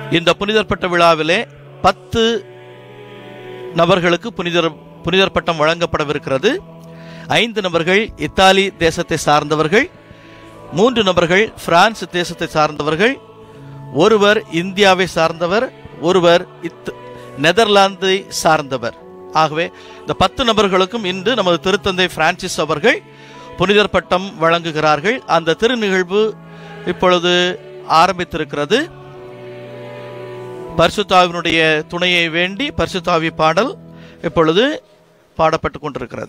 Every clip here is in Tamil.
இந்த புனிதர் பட்ட விழாவிலே பத்து நபர்களுக்கு புனிதர் புனிதர் பட்டம் வழங்கப்படவிருக்கிறது ஐந்து நபர்கள் இத்தாலி தேசத்தை சார்ந்தவர்கள் மூன்று நபர்கள் பிரான்ஸ் தேசத்தை சார்ந்தவர்கள் ஒருவர் இந்தியாவை சார்ந்தவர் ஒருவர் இத் நெதர்லாந்தை சார்ந்தவர் ஆகவே இந்த பத்து நபர்களுக்கும் இன்று நமது திருத்தந்தை பிரான்சிஸ் அவர்கள் புனிதர் பட்டம் வழங்குகிறார்கள் அந்த திருநிகழ்வு இப்பொழுது ஆரம்பித்திருக்கிறது பரிசுத்தாவினுடைய துணையை வேண்டி பரிசுத்தாவி பாடல் இப்பொழுது பாடப்பட்டு கொண்டிருக்கிறது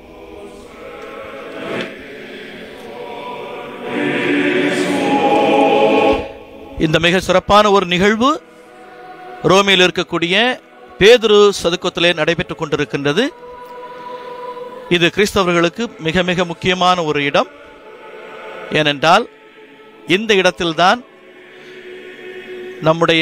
இந்த மிக சிறப்பான ஒரு நிகழ்வு ரோமில் இருக்கக்கூடிய பேதுரு சதுக்கத்திலே நடைபெற்றுக் கொண்டிருக்கின்றது இது கிறிஸ்தவர்களுக்கு மிக மிக முக்கியமான ஒரு இடம் ஏனென்றால் இந்த இடத்தில்தான் நம்முடைய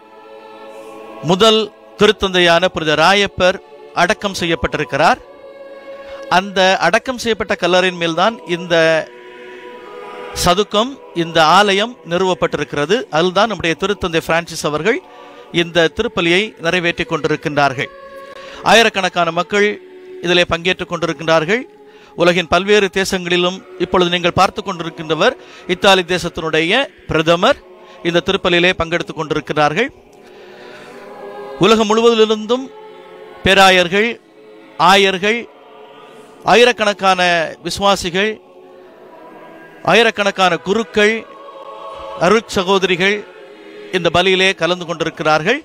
முதல் திருத்தந்தையான புனித ராயப்பர் அடக்கம் செய்யப்பட்டிருக்கிறார் அந்த அடக்கம் செய்யப்பட்ட கல்லறையின் மேல்தான் இந்த சதுக்கம் இந்த ஆலயம் நிறுவப்பட்டிருக்கிறது அதுதான் நம்முடைய திருத்தந்தை பிரான்சிஸ் அவர்கள் இந்த திருப்பலியை நிறைவேற்றிக் கொண்டிருக்கின்றார்கள் ஆயிரக்கணக்கான மக்கள் இதிலே பங்கேற்றுக் கொண்டிருக்கின்றார்கள் உலகின் பல்வேறு தேசங்களிலும் இப்பொழுது நீங்கள் பார்த்து கொண்டிருக்கின்றவர் இத்தாலி தேசத்தினுடைய பிரதமர் இந்த திருப்பலியிலே பங்கெடுத்துக் கொண்டிருக்கிறார்கள் உலகம் முழுவதிலிருந்தும் பேராயர்கள் ஆயர்கள் ஆயிரக்கணக்கான விசுவாசிகள் ஆயிரக்கணக்கான குருக்கள் அருட் சகோதரிகள் இந்த பலியிலே கலந்து கொண்டிருக்கிறார்கள்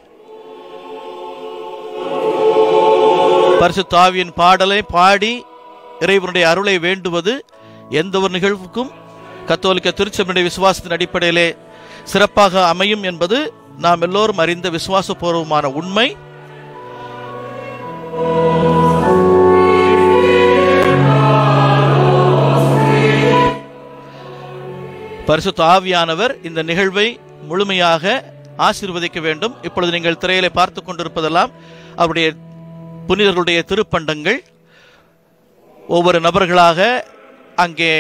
பரிசுத்தாவியின் பாடலை பாடி இறைவனுடைய அருளை வேண்டுவது எந்த ஒரு நிகழ்வுக்கும் கத்தோலிக்க திருச்சபையுடைய விசுவாசத்தின் அடிப்படையிலே சிறப்பாக அமையும் என்பது நாம் எல்லோரும் அறிந்த விசுவாசபூர்வமான உண்மை பரிசுத்த ஆவியானவர் இந்த நிகழ்வை முழுமையாக ஆசீர்வதிக்க வேண்டும் இப்பொழுது நீங்கள் திரையிலே பார்த்து கொண்டிருப்பதெல்லாம் அவருடைய புனிதர்களுடைய திருப்பண்டங்கள் ஒவ்வொரு நபர்களாக அங்கே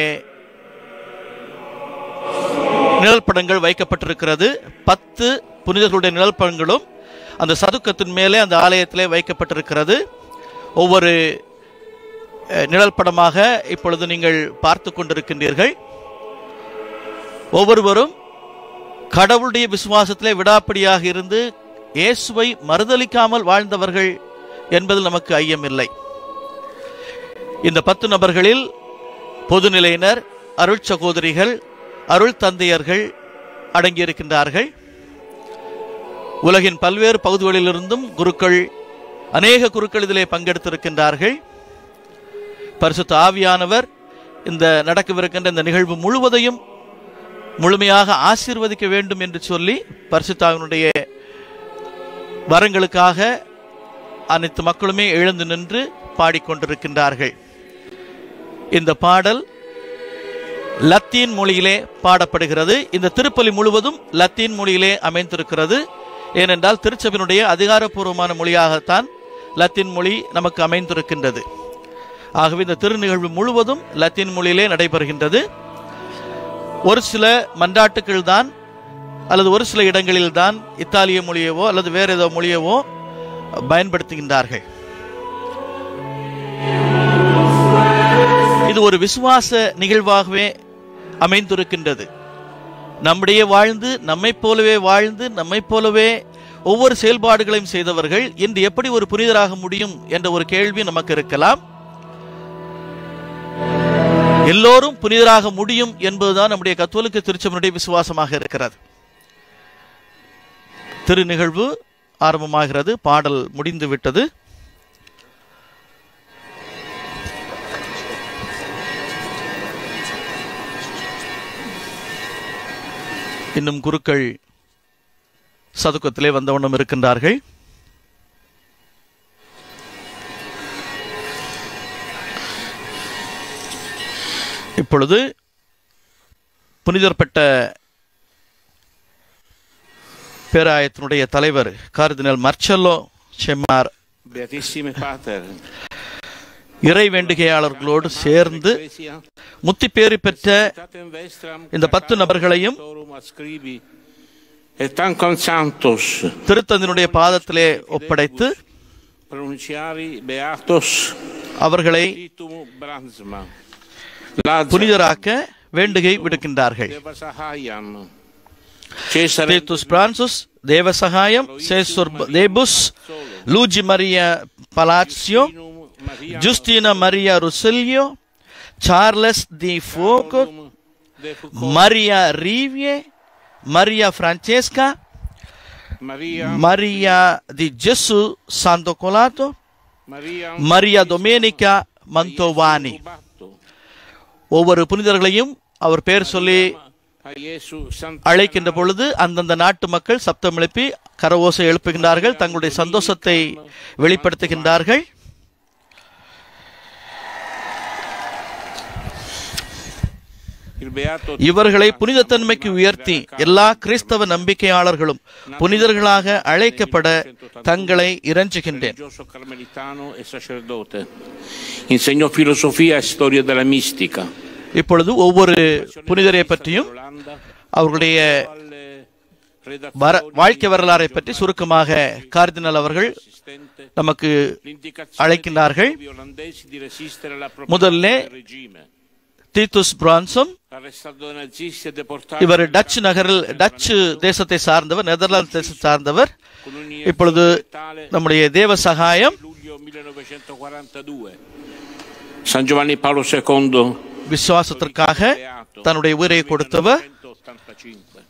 நிழல்படங்கள் வைக்கப்பட்டிருக்கிறது பத்து புனிதர்களுடைய நிழல்படங்களும் அந்த சதுக்கத்தின் மேலே அந்த ஆலயத்திலே வைக்கப்பட்டிருக்கிறது ஒவ்வொரு அஹ், நிழல்படமாக இப்பொழுது நீங்கள் பார்த்து கொண்டிருக்கின்றீர்கள் ஒவ்வொருவரும் கடவுளுடைய விசுவாசத்திலே விடாப்பிடியாக இருந்து இயேசுவை மறுதலிக்காமல் வாழ்ந்தவர்கள் என்பதில் நமக்கு ஐயமில்லை இந்த பத்து நபர்களில் பொதுநிலையினர் அருள் சகோதரிகள் அருள் தந்தையர்கள் அடங்கியிருக்கின்றார்கள் உலகின் பல்வேறு பகுதிகளிலிருந்தும் குருக்கள் அநேக குருக்கள் இதிலே பங்கெடுத்திருக்கின்றார்கள் பரிசுத்த ஆவியானவர் இந்த நடக்கவிருக்கின்ற இந்த நிகழ்வு முழுவதையும் முழுமையாக ஆசீர்வதிக்க வேண்டும் என்று சொல்லி பரிசுத்தாவினுடைய வரங்களுக்காக அனைத்து மக்களுமே எழுந்து நின்று பாடிக்கொண்டிருக்கின்றார்கள் இந்த பாடல் லத்தீன் மொழியிலே பாடப்படுகிறது இந்த திருப்பலி முழுவதும் லத்தீன் மொழியிலே அமைந்திருக்கிறது ஏனென்றால் திருச்சபையினுடைய அதிகாரப்பூர்வமான மொழியாகத்தான் லத்தீன் மொழி நமக்கு அமைந்திருக்கின்றது ஆகவே இந்த திருநிகழ்வு முழுவதும் லத்தீன் மொழியிலே நடைபெறுகின்றது ஒரு சில மன்றாட்டுக்கள் தான் அல்லது ஒரு சில இடங்களில் தான் இத்தாலிய மொழியவோ அல்லது வேறு ஏதோ மொழியவோ பயன்படுத்துகின்றார்கள் இது ஒரு விசுவாச நிகழ்வாகவே அமைந்திருக்கின்றது நம்முடைய வாழ்ந்து நம்மைப் போலவே வாழ்ந்து நம்மைப் போலவே ஒவ்வொரு செயல்பாடுகளையும் செய்தவர்கள் இன்று எப்படி ஒரு புனிதராக முடியும் என்ற ஒரு கேள்வி நமக்கு இருக்கலாம் எல்லோரும் புனிதராக முடியும் என்பதுதான் நம்முடைய கத்தோலிக்க திருச்சபையினுடைய விசுவாசமாக இருக்கிறது திரு நிகழ்வு ஆரம்பமாகிறது பாடல் முடிந்து விட்டது இன்னும் குருக்கள் சதுக்கத்திலே வந்தவண்ணம் இருக்கின்றார்கள் இப்பொழுது புனிதர் பெற்ற பேராயத்தினுடைய தலைவர் கார்தினல் மர்ச்சல்லோ செம்மார் Beatissime Pater, இறை வேண்டுகையாளர்களோடு சேர்ந்து Ecclesia, முத்தி பேறு பெற்ற Tatem Vestram, இந்த பத்து நபர்களையும் Torum Adscribi, e Tancam Santos, திருத்தந்தினுடைய பாதத்திலே ஒப்படைத்து pronunciari Beatos, அவர்களை Titum Bransma, Lazaro, புனிதராக்க வேண்டுகை விடுக்கின்றார்கள் Devasahayam, Cesare Titus Brandsma Devasahayam Cesar de Bus Luigi Maria Palazzolo Maria Giustino Maria Russolillo Charles de Foucauld de Foucault, Maria Rivier Maria Francesca Maria, Maria di Gesu Santocanale Maria Maria Domenica Mantovani Rubato, ஒவ்வொரு புனிதர்களையும் அவர் பெயர் சொல்லி a Gesù Santa அழைக்கின்ற பொழுது அந்தந்த நாட்டு மக்கள் சப்தம் எழுப்பி கரவோசை எழுப்புகின்றார்கள் தங்களுடைய சந்தோஷத்தை வெளிப்படுத்துகின்றார்கள் il Beato இவர்களை புனிதத்தன்மைக்கு உயர்த்தி எல்லா கிறிஸ்தவ நம்பிக்கையாளர்களும் புனிதர்களாக அழைக்கப்பட தங்களை இறைஞ்சுகின்றேன் religioso carmelitano e sacerdote. Insegnò filosofia e storia della mistica. இப்பொழுது ஒவ்வொரு புனிதரை பற்றியும் Olanda, அவர்களுடைய alle வர redazioni வாழ்க்கை வரலாறை பற்றி சுருக்கமாக கார்தினல் அவர்கள் assistente நமக்கு l'indicazione அழைக்கின்றார்கள் dei olandesi di resistere alla முதல்ல propaganda del regime. Titus Brandsma Arrestato dai nazisti e deportato இவர் டச்சு நகரில் டச்சு தேசத்தை சார்ந்தவர் நெதர்லாந்து தேசத்தை சார்ந்தவர் con un இப்பொழுது letale நம்முடைய தேவ சகாயம் luglio 1942. San Giovanni Paolo II விசுவாசத்திற்காக தன்னுடைய உயிரை கொடுத்தவர் 1985.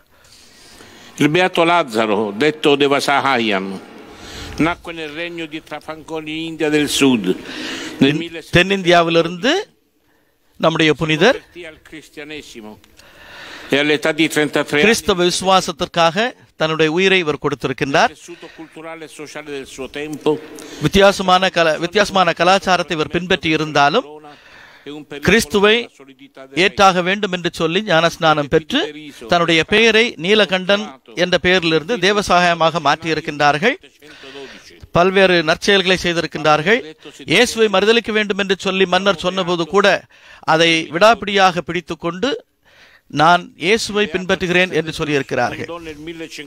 Il beato Lazzaro, detto Devasahayam, nacque nel regno di Trafanconi in India del Sud nel 1700 தென்னிந்தியாவிலிருந்து நம்முடைய புனிதர் convertì al cristianesimo e all'età di 33 anni கிறிஸ்தவ விசுவாசத்திற்காக தன்னுடைய உயிரை இவர் கொடுத்திருக்கின்றார் il tessuto culturale e sociale del suo tempo வித்தியாசமான கல வித்தியாசமான கலாச்சாரத்தை இவர் பின்பற்றி இருந்தாலும் e un pericolo கிறிஸ்துவை della solidità del ஏற்றாக வேண்டும் என்று சொல்லி ஞானஸ்நானம் பெற்று தன்னுடைய பெயரை நீலகண்டன் என்ற பெயரிலிருந்து தேவசகாயமாக மாற்றியிருக்கின்றார்கள் 112. பல்வேறு நற்செயல்களை செய்திருக்கின்றார்கள் இயேசுவை மறுதலிக்க வேண்டும் என்று சொல்லி மன்னர் சொன்னபோது கூட அதை விடாப்பிடியாக பிடித்துக்கொண்டு நான் இயேசுவை பின்பற்றுகிறேன் என்று சொல்லியிருக்கிறார்கள் Fondò nel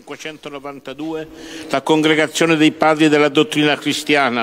1592 la congregazione dei padri della dottrina cristiana,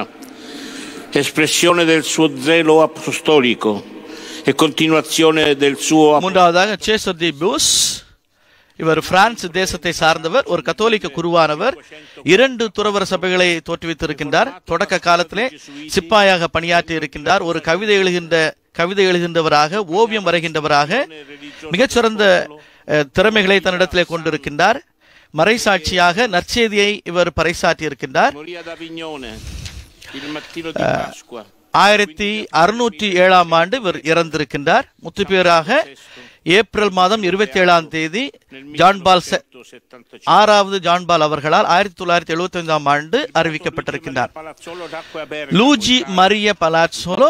espressione del suo zelo apostolico e continuazione del suo மூன்றாவதாக சேசர் தி பூஸ் இவர் பிரான்ஸ் தேசத்தை சார்ந்தவர் ஒரு கத்தோலிக்க குருவானவர் இரண்டு துறவர சபைகளை தோற்றுவித்திருக்கின்றார் தொடக்க காலத்திலே சிப்பாயாக பணியாற்றி இருக்கின்றார் ஒரு கவிதை எழுகின்ற கவிதை எழுகின்றவராக ஓவியம் வரைகின்றவராக மிகச்சிறந்த அஹ், திறமைகளை தன்னிடத்திலே கொண்டிருக்கின்றார் மறைசாட்சியாக நற்செய்தியை இவர் பறைசாற்றி இருக்கின்றார் Morì ad Avignone il mattino di Pasqua. ஆயிரத்தி அறுநூற்றி ஏழாம் ஆண்டு இவர் இறந்திருக்கின்றார் முத்துப்பேராக ஏப்ரல் மாதம் இருபத்தி ஏழாம் தேதி Nel ஜான் பால் செ- 1975. ஆறாவது ஜான் பால் அவர்களால் ஆயிரத்தி தொள்ளாயிரத்தி எழுபத்தி ஐந்தாம் ஆண்டு அறிவிக்கப்பட்டிருக்கின்றார் Palazzolo d'acqua aperta. லூஜி மரிய பலாட்சோலோ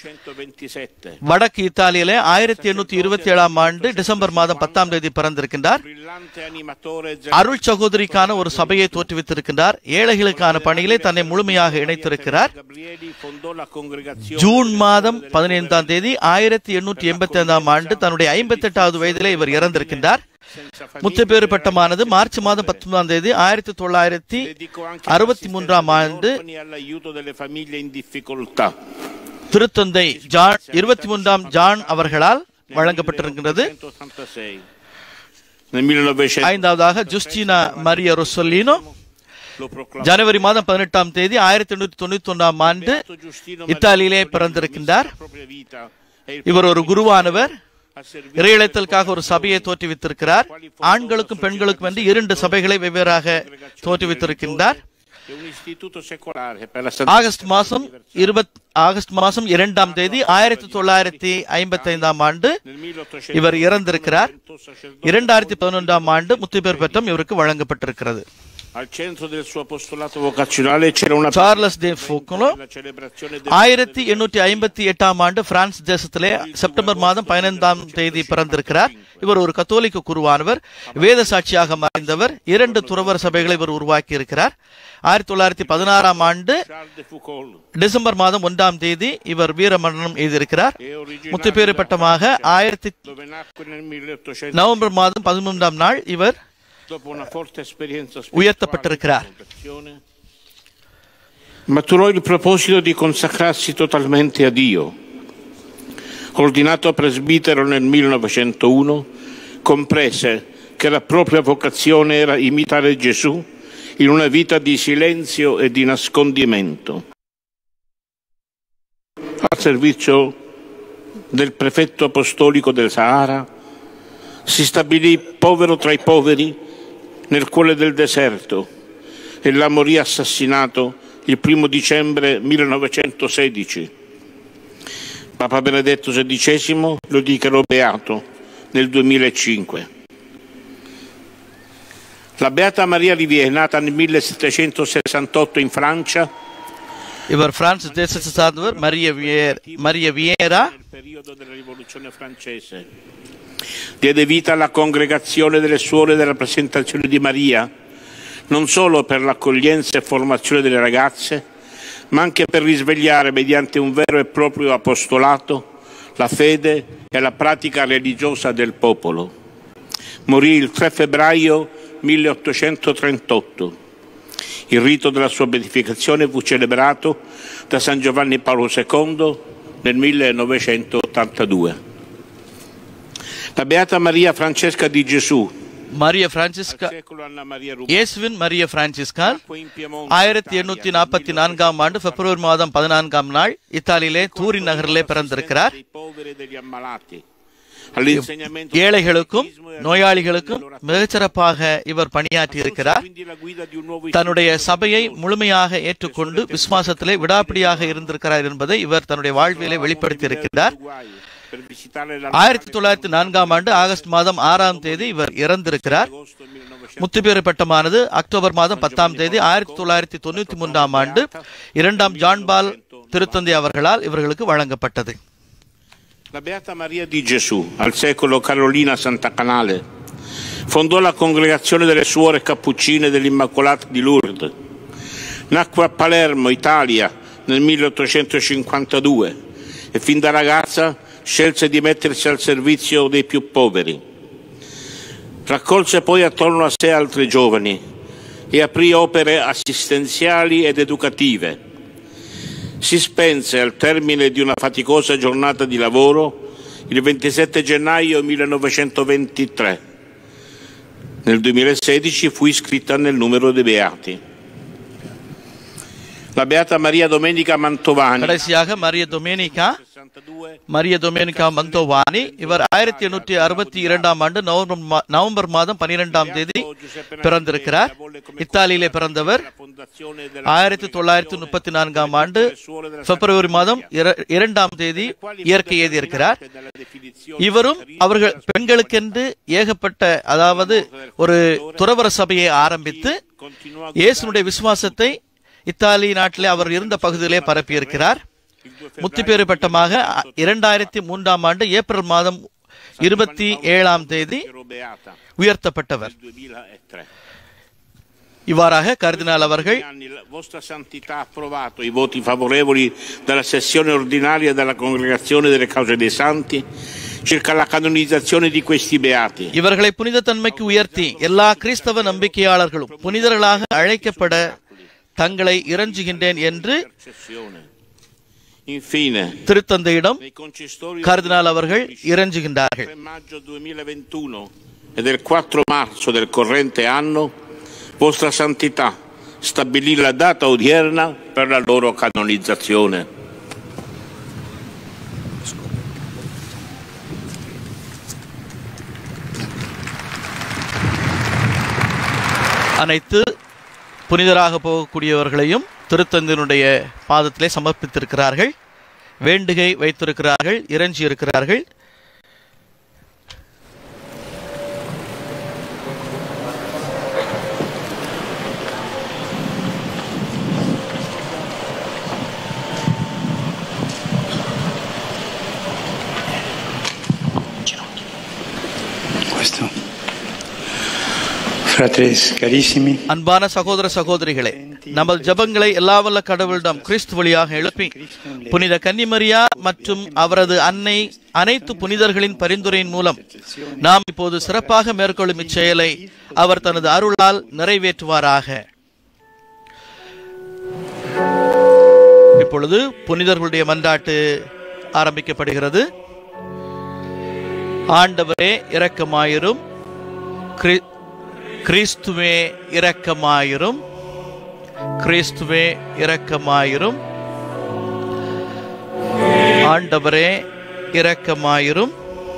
1827. வடக்கு இத்தாலியிலே ஆயிரத்தி எண்ணூத்தி இருபத்தி ஏழாம் ஆண்டு டிசம்பர் மாதம் பத்தாம் தேதி பிறந்திருக்கின்றார் Brillante animatore அருள் சகோதரிக்கான ஒரு சபையை தோற்றுவித்திருக்கின்றார் ஏழைகளுக்கான பணியிலே தன்னை முழுமையாக இணைத்திருக்கிறார் Gabrieli fondò la congregazione June மாதம் பதினைந்தாம் தேதி ஆயிரத்தி எண்ணூற்றி எண்பத்தி ஐந்தாம் ஆண்டு தன்னுடைய ஐம்பத்தி எட்டாவது வயதிலே இவர் இறந்திருக்கின்றார் senza famiglia. முத்துப்பேறு பட்டமானது மார்ச் மாதம் பத்தொன்பதாம் தேதி ஆயிரத்தி தொள்ளாயிரத்தி Dedicò anche அறுபத்தி l'assistenza மூன்றாம் degli ஆண்டு orfani e all'aiuto delle famiglie in difficoltà. திருத்தந்தை ஜான் இருபத்தி மூன்றாம் ஜான் அவர்களால் Nel வழங்கப்பட்டிருக்கிறது 1886. Nel 1900 ஐந்தாவதாக ஜுஸ்டினா மரிய ரொசொல்லினோ lo proclamò. ஜனவரி மாதம் பதினெட்டாம் தேதி ஆயிரத்தி எண்ணூத்தி தொண்ணூத்தி ஒன்றாம் ஆண்டு Beato Giustino இத்தாலியிலே Maria பிறந்திருக்கின்றார் la propria vita e il இவர் ஒரு குருவானவர் a servizio இறையிழத்தலுக்காக ஒரு சபையை தோற்றுவித்திருக்கிறார் ஆண்களுக்கும் பெண்களுக்கும் என்று இரண்டு சபைகளை வெவ்வேறாக தோற்றுவித்திருக்கின்றார் e un istituto secolare per la August மாதம் இருபத் ஆகஸ்ட் மாதம் இரண்டாம் தேதி ஆயிரத்தி தொள்ளாயிரத்தி ஐம்பத்தி ஐந்தாம் ஆண்டு nel 1800 இவர் இறந்திருக்கிறார் இரண்டாயிரத்தி பதினொன்றாம் ஆண்டு முத்துப்பேர் பட்டம் இவருக்கு வழங்கப்பட்டிருக்கிறது Al centro del suo apostolato vocazionale c'era una Charles de Foucauld la celebrazione del ஆயிரத்தி எண்ணூற்றி ஐம்பத்தி எட்டாம் ஆண்டு பிரான்ஸ் தேசத்திலே செப்டம்பர் மாதம் பதினைந்தாம் தேதி பிறந்திருக்கிறார் இவர் ஒரு கத்தோலிக்க குருவானவர் வேத சாட்சியாக மறைந்தவர் இரண்டு துறவர சபைகளை இவர் உருவாக்கி இருக்கிறார் ஆயிரத்தி தொள்ளாயிரத்தி பதினாறாம் ஆண்டு Charles de Foucault டிசம்பர் மாதம் ஒன்றாம் தேதி இவர் வீரமரணம் எழுதியிருக்கிறார் e originario முத்துப்பேறு பட்டமாக ஆயிரத்தி dove nacque nel 1800 நவம்பர் மாதம் பதிமூன்றாம் நாள் இவர் dopo una forte esperienza உயர்த்தப்பட்டிருக்கிறார் spirituale, maturò il proposito di consacrarsi totalmente a Dio. Ordinato presbitero nel 1901, comprese che la propria vocazione era imitare Gesù in una vita di silenzio e di nascondimento. Al servizio del prefetto apostolico del Sahara, si stabilì povero tra i poveri nel cuore del deserto e là morì assassinato il primo dicembre 1916. Papa Benedetto XVI lo dichiarò beato nel 2005. La Beata Maria Rivière, nata nel 1768 in Francia, இவர் பிரான்ஸ் தேசத்தை சார்ந்தவர் Maria Rivier Maria Rivier nel periodo della rivoluzione francese. Diede vita alla congregazione delle suore della presentazione di Maria, non solo per l'accoglienza e formazione delle ragazze, ma anche per risvegliare mediante un vero e proprio apostolato la fede e la pratica religiosa del popolo. Morì il 3 febbraio 1838. Il rito della sua beatificazione fu celebrato da San Giovanni Paolo II nel 1982. La Beata Maria Francesca di Gesù, Maria al Francesca secolo Anna Maria Rubini, இயேசுவின் மரிய பிரான்சிஸ்கால் nacque in Piemonte, ஆயிரத்தி Italia, எண்ணூத்தி நாற்பத்தி நான்காம் ஆண்டு பிப்ரவரி மாதம் பதினான்காம் நாள் இத்தாலியிலே தூரின் நகரிலே பிறந்திருக்கிறார் dei poveri e degli ammalati. All'insegnamento ஏழைகளுக்கும் del catechismo e நோயாளிகளுக்கும் all'oratore. மிகச்சிறப்பாக இவர் பணியாற்றி இருக்கிறார் Quindi la guida di un nuovo தன்னுடைய istituto சபையை religioso. முழுமையாக ஏற்றுக்கொண்டு விசுவாசத்திலே விடாப்பிடியாக இருந்திருக்கிறார் என்பதை இவர் தன்னுடைய வாழ்விலே வெளிப்படுத்தி இருக்கிறார் Per visitare la ஆயிரத்தி தொள்ளாயிரத்தி நான்காம் ஆண்டு ஆகஸ்ட் மாதம் ஆறாம் தேதி இவர் இறந்திருக்கிறார் agosto 1900. முத்துப்பேறு பட்டமானது அக்டோபர் மாதம் பத்தாம் தேதி ஆயிரத்தி தொள்ளாயிரத்தி தொண்ணூத்தி மூன்றாம் ஆண்டு இரண்டாம் ஜான் பால் திருத்தந்தை அவர்களால் இவர்களுக்கு வழங்கப்பட்டது La Beata Maria di Gesù, al secolo Carolina Santa Canale, fondò la congregazione delle suore cappuccine dell'Immacolata di Lourdes. Nacque a Palermo, Italia, nel 1852 e fin da ragazza scelse di mettersi al servizio dei più poveri. Raccolse poi attorno a sé altri giovani e aprì opere assistenziali ed educative. Si spense al termine di una faticosa giornata di lavoro il 27 gennaio 1923. Nel 2016 fu iscritta nel numero dei beati. La Beata Maria Domenica Mantovani, கடைசியாக மரிய டொமேனிகா 62, மரிய டொமேனிகா மந்தோவானி இவர் ஆயிரத்தி எண்ணூற்றி அறுபத்தி இரண்டாம் ஆண்டு நவம்பர் மா- நவம்பர் மாதம் பனிரெண்டாம் தேதி பிறந்திருக்கிறார் இத்தாலியிலே பிறந்தவர் la fondazione della ஆயிரத்தி தொள்ளாயிரத்தி முப்பத்தி நான்காம் ஆண்டு பிப்ரவரி மாதம் இர- இரண்டாம் தேதி இயற்கை எழுதியிருக்கிறார் della definizione இவரும் அவர்கள் பெண்களுக்கென்று ஏகப்பட்ட அதாவது ஒரு துறவர சபையை ஆரம்பித்து continuò a இயேசுனுடைய விசுவாசத்தை இத்தாலி நாட்டிலே அவர் இருந்த பகுதியிலே பரப்பியிருக்கிறார் முத்திப்பேறு பட்டமாக அ- இரண்டாயிரத்தி மூன்றாம் ஆண்டு ஏப்ரல் மாதம் இருபத்தி ஏழாம் தேதி ero beata உயர்த்தப்பட்டவர் nel 2003. இவ்வாறாக கர்தினால் அவர்கள் Negli anni la vostra santità ha approvato i voti favorevoli della sessione ordinaria della congregazione delle cause dei santi circa la canonizzazione di questi beati. இவர்களை புனித தன்மைக்கு உயர்த்தி எல்லா கிறிஸ்தவ நம்பிக்கையாளர்களும் புனிதர்களாக அழைக்கப்பட தங்களை இறஞ்சுகின்றேன் என்று Intercessione. Infine, திருத்தந்தையிடம் nei concestori கர்தினால் அவர்கள் இறஞ்சுகின்றார்கள் 3 maggio 2021 e del 4 marzo del corrente anno, vostra santità stabilì la data odierna per la loro canonizzazione. அனைத்து புனிதராக போகக்கூடியவர்களையும் திருத்தந்தினுடைய பாதத்திலே சமர்ப்பித்திருக்கிறார்கள் வேண்டுகை வைத்திருக்கிறார்கள் இறைஞ்சி இருக்கிறார்கள் Questo. Fratelli carissimi, அன்பான சகோதர சகோதரிகளே நமது ஜெபங்களை எல்லா வல்ல கடவுளிடம் கிறிஸ்து வழியாக எழுப்பி புனித கன்னிமரியா மற்றும் அவரது அன்னை அனைத்து புனிதர்களின் பரிந்துரையின் மூலம் நாம் இப்போது சிறப்பாக மேற்கொள்ளும் இச்செயலை அவர் தனது அருளால் நிறைவேற்றுவாராக இப்பொழுது புனிதர்களுடைய மன்றாட்டு ஆரம்பிக்கப்படுகிறது ஆண்டவரே இரக்கமாயிரும் கிரி- கிறிஸ்துவே இரக்கமாயிரும் கிறிஸ்துவே இரக்கமாயிரும் ஆண்டவரே இரக்கமாயிரும்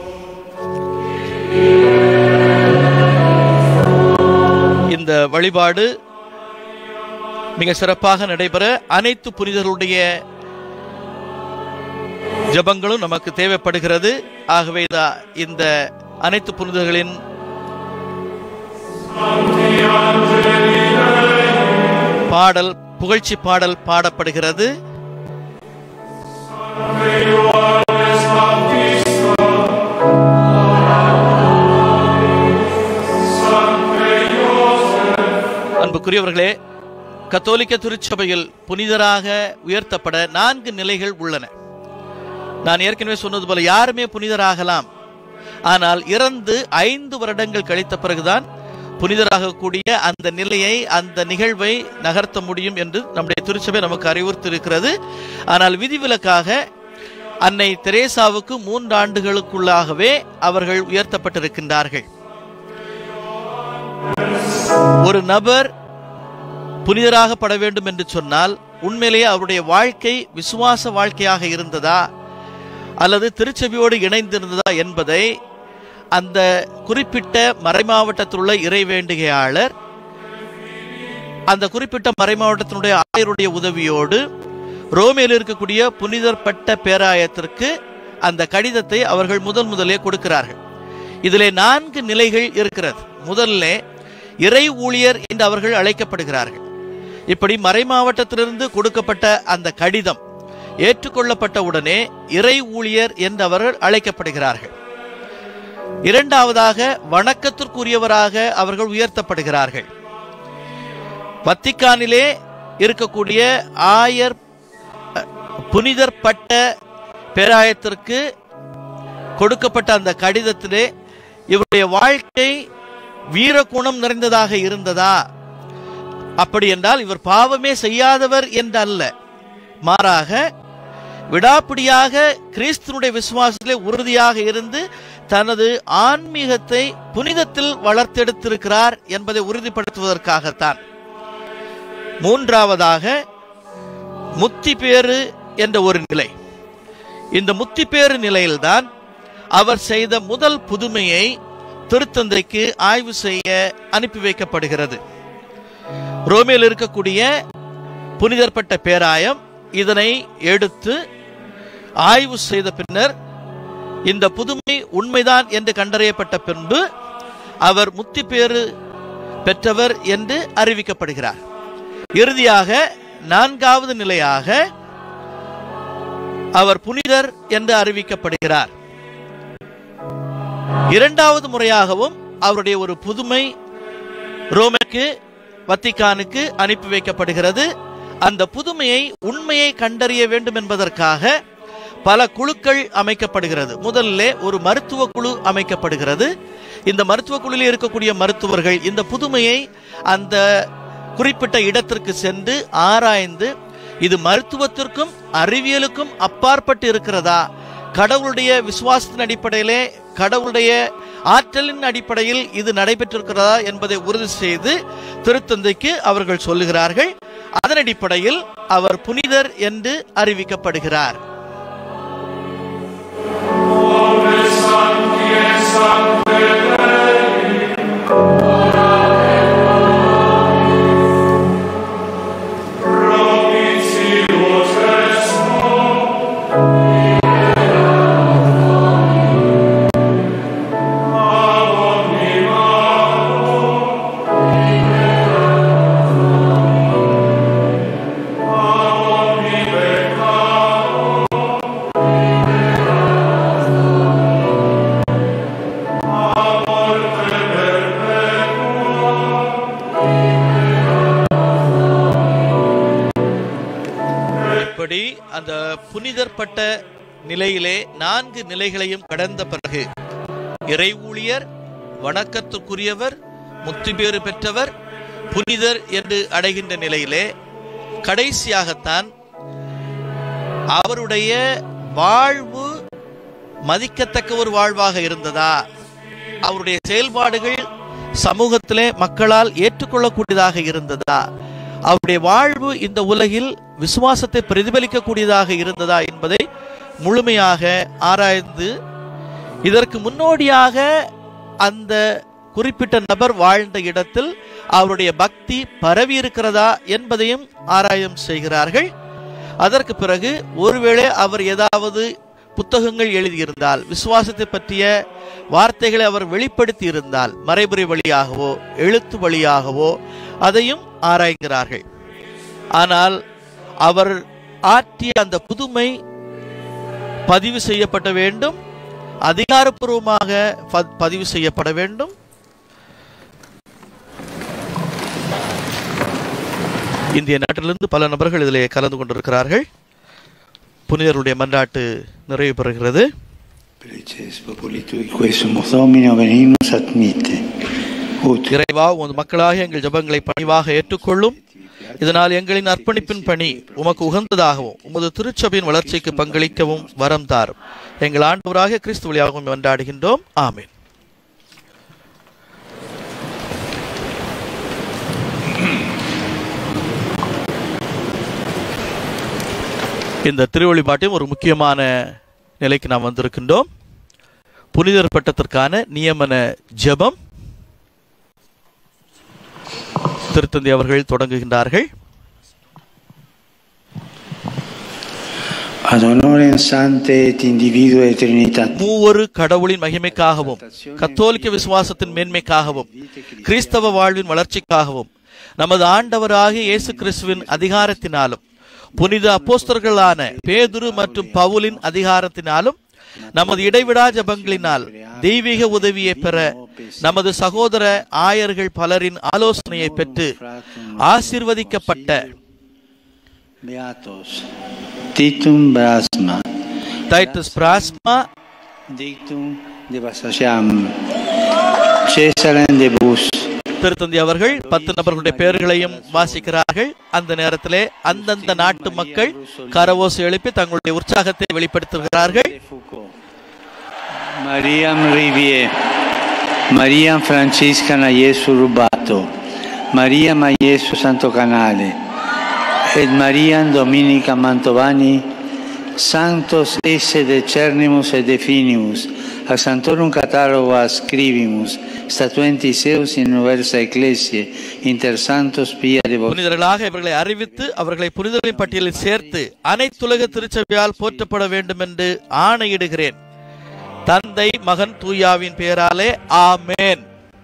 இந்த வழிபாடு மிக சிறப்பாக நடைபெற அனைத்து புனிதர்களுடைய ஜெபங்களும் நமக்கு தேவைப்படுகிறது ஆகவே இதா- இந்த அனைத்து புனிதர்களின் பாடல் புகழ்ச்சி பாடல் பாடப்படுகிறது அன்புக்குரியவர்களே கத்தோலிக்க திருச்சபையில் புனிதராக உயர்த்தப்பட நான்கு நிலைகள் உள்ளன நான் ஏற்கனவே சொன்னது போல யாருமே புனிதராகலாம் ஆனால் இறந்து ஐந்து வருடங்கள் கழித்த பிறகுதான் புனிதராகக்கூடிய அந்த நிலையை அந்த நிகழ்வை நகர்த்த முடியும் என்று நம்முடைய திருச்சபை நமக்கு அறிவுறுத்திருக்கிறது ஆனால் விதிவிலக்காக அன்னை தெரேசாவுக்கு மூன்று ஆண்டுகளுக்குள்ளாகவே அவர்கள் உயர்த்தப்பட்டிருக்கின்றார்கள் ஒரு நபர் புனிதராகப்பட வேண்டும் என்று சொன்னால் உண்மையிலேயே அவருடைய வாழ்க்கை விசுவாச வாழ்க்கையாக இருந்ததா அல்லது திருச்சபையோடு இணைந்திருந்ததா என்பதை அந்த குறிப்பிட்ட மறைமாவட்டத்தில் உள்ள இறைவேண்டுகையாளர் அந்த குறிப்பிட்ட மறைமாவட்டத்தினுடைய ஆயருடைய உதவியோடு ரோமேயில் இருக்கக்கூடிய புனிதர் பட்ட பேராயத்திற்கு அந்த கடிதத்தை அவர்கள் முதல் முதலே கொடுக்கிறார்கள் இதிலே நான்கு நிலைகள் இருக்கிறது முதல்ல இறை ஊழியர் என்று அவர்கள் அழைக்கப்படுகிறார்கள் இப்படி மறைமாவட்டத்திலிருந்து கொடுக்கப்பட்ட அந்த கடிதம் ஏற்றுக்கொள்ளப்பட்ட உடனே இறை ஊழியர் என்று அவர்கள் அழைக்கப்படுகிறார்கள் இரண்டாவதாக வணக்கத்திற்குரியவராக அவர்கள் உயர்த்தப்படுகிறார்கள் வத்திக்கானிலே இருக்கக்கூடிய ஆயர் அ, புனிதர் பட்ட பேராயத்திற்கு கொடுக்கப்பட்ட அந்த கடிதத்திலே இவருடைய வாழ்க்கை வீரகுணம் நிறைந்ததாக இருந்ததா அப்படி என்றால் இவர் பாவமே செய்யாதவர் என்று அல்ல மாறாக விடாப்பிடியாக கிறிஸ்துனுடைய விசுவாசத்திலே உறுதியாக இருந்து தனது ஆன்மீகத்தை புனிதத்தில் வளர்த்தெடுத்திருக்கிறார் என்பதை உறுதிப்படுத்துவதற்காகத்தான் மூன்றாவதாக முத்தி பேறு என்ற ஒரு நிலை இந்த முத்தி பேறு நிலையில்தான் அவர் செய்த முதல் புதுமையை திருத்தந்தைக்கு ஆய்வு செய்ய அனுப்பி வைக்கப்படுகிறது ரோமில் இருக்கக்கூடிய புனிதர்பட்ட பேராயம் இதனை எடுத்து ஆய்வு செய்த பின்னர் இந்த புதுமை உண்மைதான் என்று கண்டறியப்பட்ட பின்பு அவர் முத்தி பேறு பெற்றவர் என்று அறிவிக்கப்படுகிறார் இறுதியாக நான்காவது நிலையாக அவர் புனிதர் என்று அறிவிக்கப்படுகிறார் இரண்டாவது முறையாகவும் அவருடைய ஒரு புதுமை ரோமைக்கு வத்திக்கானுக்கு அனுப்பி வைக்கப்படுகிறது அந்த புதுமையை உண்மையை கண்டறிய வேண்டும் என்பதற்காக பல குழுக்கள் அமைக்கப்படுகிறது முதல்ல ஒரு மருத்துவ குழு அமைக்கப்படுகிறது இந்த மருத்துவ குழுவில் இருக்கக்கூடிய மருத்துவர்கள் இந்த புதுமையை அந்த குறிப்பிட்ட இடத்திற்கு சென்று ஆராய்ந்து இது மருத்துவத்திற்கும் அறிவியலுக்கும் அப்பாற்பட்டு இருக்கிறதா கடவுளுடைய விசுவாசத்தின் அடிப்படையிலே கடவுளுடைய ஆற்றலின் அடிப்படையில் இது நடைபெற்றிருக்கிறதா என்பதை உறுதி செய்து திருத்தந்தைக்கு அவர்கள் சொல்லுகிறார்கள் அதன் அடிப்படையில் அவர் புனிதர் என்று அறிவிக்கப்படுகிறார் இப்படி அந்த புனிதர்பட்ட நிலையிலே நான்கு நிலைகளையும் கடந்த பிறகு இறை ஊழியர் வணக்கத்துக்குரியவர் முத்திபேறு பெற்றவர் புனிதர் என்று அடைகின்ற நிலையிலே கடைசியாகத்தான் அவருடைய வாழ்வு மதிக்கத்தக்க ஒரு வாழ்வாக இருந்ததா அவருடைய செயல்பாடுகள் சமூகத்திலே மக்களால் ஏற்றுக்கொள்ளக்கூடியதாக இருந்ததா அவருடைய வாழ்வு இந்த உலகில் விசுவாசத்தை பிரதிபலிக்கக்கூடியதாக இருந்ததா என்பதை முழுமையாக ஆராய்ந்து இதற்கு முன்னோடியாக அந்த குறிப்பிட்ட நபர் வாழ்ந்த இடத்தில் அவருடைய பக்தி பரவி இருக்கிறதா என்பதையும் ஆராயம் செய்கிறார்கள் அதற்கு பிறகு ஒருவேளை அவர் ஏதாவது புத்தகங்கள் எழுதியிருந்தால் விசுவாசத்தை பற்றிய வார்த்தைகளை அவர் வெளிப்படுத்தி இருந்தால் மறைபுரை வழியாகவோ எழுத்து வழியாகவோ அதையும் ஆராய்கிறார்கள் ஆனால் அவர் ஆற்றிய அந்த புதுமை பதிவு செய்யப்பட வேண்டும் அதிகாரப்பூர்வமாக ப- பதிவு செய்யப்பட வேண்டும் இந்திய நாட்டிலிருந்து பல நபர்கள் இதிலே கலந்து கொண்டிருக்கிறார்கள் புனிதருடைய மன்றாட்டு நிறைவு பெறுகிறது Preces populi tui, quesumus Domino benignus admite. Ut இறைவா உமது மக்களாக எங்கள் ஜெபங்களை பணிவாக ஏற்றுக்கொள்ளும் இதனால் எங்களின் அர்ப்பணிப்பின் பணி உமக்கு உகந்ததாகவும் உமது திருச்சபையின் வளர்ச்சிக்கு பங்களிக்கவும் வரம் தாரும் எங்கள் ஆண்டவராக கிறிஸ்து வழியாகவும் கொண்டாடுகின்றோம் ஆமென் இந்த திருவழிபாட்டையும் ஒரு முக்கியமான நிலைக்கு நாம் வந்திருக்கின்றோம் புனிதர் பட்டத்திற்கான நியமன ஜெபம் திருத்தந்தி அவர்கள் தொடங்குகின்றார்கள் ad honorem sante et individue Trinitate. மூவொரு கடவுளின் மகிமைக்காகவும் கத்தோலிக்க விசுவாசத்தின் மேன்மைக்காகவும் கிறிஸ்தவ வாழ்வின் வளர்ச்சிக்காகவும் நமது ஆண்டவராகிய இயேசு கிறிஸ்துவின் அதிகாரத்தினாலும் புனித அப்போஸ்தலர்களான பேதுரு மற்றும் பவுலின் அதிகாரத்தினாலும் நமது இடைவிடா ஜபங்களினால் தெய்வீக உதவியை பெற நமது சகோதர ஆயர்கள் பலரின் ஆலோசனையை பெற்று ஆசிர்வதிக்கப்பட்ட Beatos. Titum Brasma. Titus Brandsma Dictum de Basasiam. Cesarem de Bus. திருத்தந்தி அவர்கள் பத்து நபர்களுடைய பெயர்களையும் வாசிக்கிறார்கள் அந்த நேரத்திலே அந்தந்த நாட்டு மக்கள் கரவோசை எழுப்பி தங்களுடைய உற்சாகத்தை வெளிப்படுத்துகிறார்கள் De Foucault. Mariam Rivier. Mariam Francisca Naiesu Rubato. Maria Maiesu Santo Canale. Et Mariam Dominica Mantovani. Sanctos esse decernimus et definimus. A Santorum catalogo scribimus. Statuenti seus in universa ecclesie. Inter santos pia de புனிதர்களாக இவர்களை அறிவித்து அவர்களை புனிதர்களின் பட்டியலில் சேர்த்து அனைத்துலக திருச்சபையால் போற்றப்பட வேண்டும் என்று ஆணையிடுகிறேன் தந்தை மகன் தூயாவின் பெயராலே ஆமேன்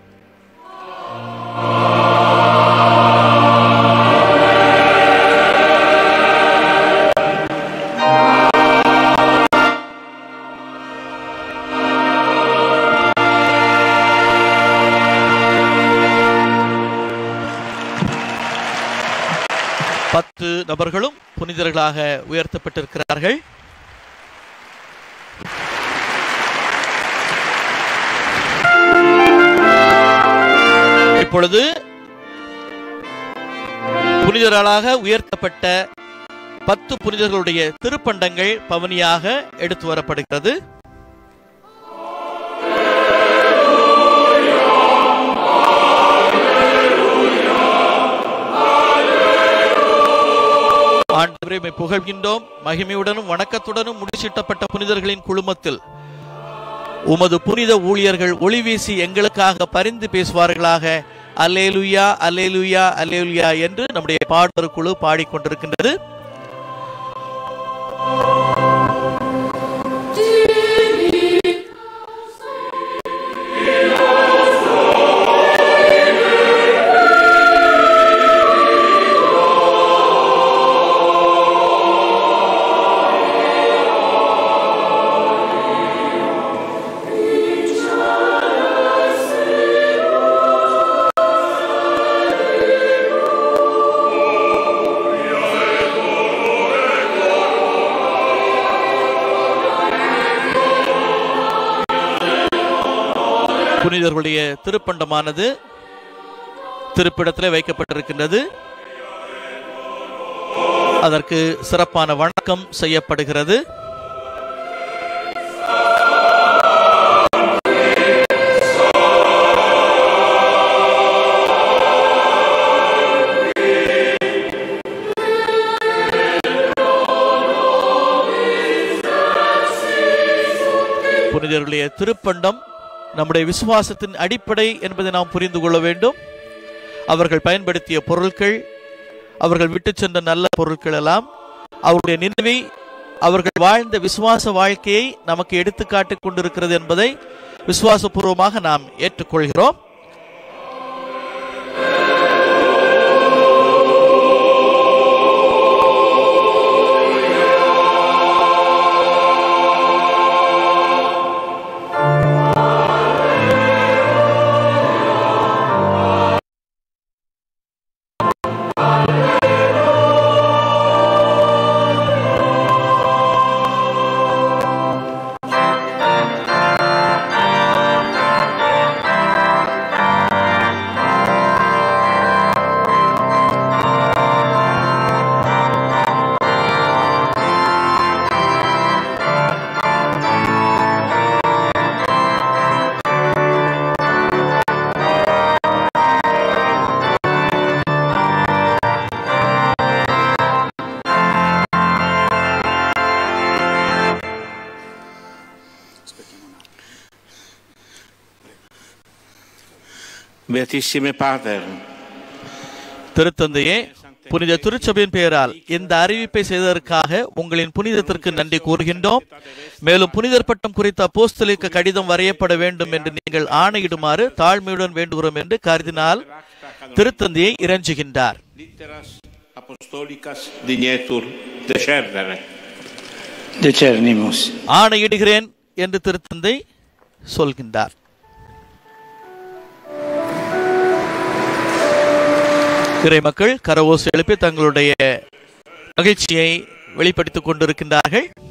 பத்து நபர்களும் புனிதர்களாக உயர்த்தப்பட்டிருக்கிறார்கள் இப்பொழுது புனிதர்களாக உயர்த்தப்பட்ட பத்து புனிதர்களுடைய திருப்பண்டங்கள் பவனியாக எடுத்து வரப்படுகிறது ஆண்டவரை உம்மை புகழ்கின்றோம் மகிமையுடனும் வணக்கத்துடனும் முடிச்சிட்டப்பட்ட புனிதர்களின் குழுமத்தில் உமது புனித ஊழியர்கள் ஒளி வீசி எங்களுக்காக பரிந்து பேசுவார்களாக அல்லேலுயா அல்லேலுயா அல்லேலுயா என்று நம்முடைய பாடல் குழு பாடிக்கொண்டிருக்கின்றது புனிதர்களுடைய திருப்பண்டமானது திருப்பிடத்திலே வைக்கப்பட்டிருக்கின்றது அதற்கு சிறப்பான வணக்கம் செய்யப்படுகிறது புனிதர்களுடைய திருப்பண்டம் நம்முடைய விசுவாசத்தின் அடிப்படை என்பதை நாம் புரிந்து கொள்ள வேண்டும் அவர்கள் பயன்படுத்திய பொருட்கள் அவர்கள் விட்டு சென்ற நல்ல பொருட்கள் எல்லாம் அவருடைய நினைவை அவர்கள் வாழ்ந்த விசுவாச வாழ்க்கையை நமக்கு எடுத்துக்காட்டிக் கொண்டிருக்கிறது என்பதை விசுவாசபூர்வமாக நாம் ஏற்றுக்கொள்கிறோம் Beatissime Pater, திருத்தந்தையே புனித திருச்சபையின் பெயரால் இந்த அறிவிப்பை செய்ததற்காக உங்களின் புனிதத்திற்கு நன்றி கூறுகின்றோம் மேலும் புனிதர் பட்டம் குறித்த அப்போஸ்தலிக்க கடிதம் வரையப்பட வேண்டும் என்று நீங்கள் ஆணையிடுமாறு தாழ்மையுடன் வேண்டுகிறோம் என்று கருதினால் திருத்தந்தையை இறைஞ்சுகின்றார் litteras apostolicas dignetur decerdere. Decernimus. ஆணையிடுகிறேன் என்று திருத்தந்தை சொல்கின்றார் இறை மக்கள் கரவோஸ் எழுப்பி தங்களுடைய மகிழ்ச்சியை வெளிப்படுத்திக் கொண்டிருக்கின்றார்கள்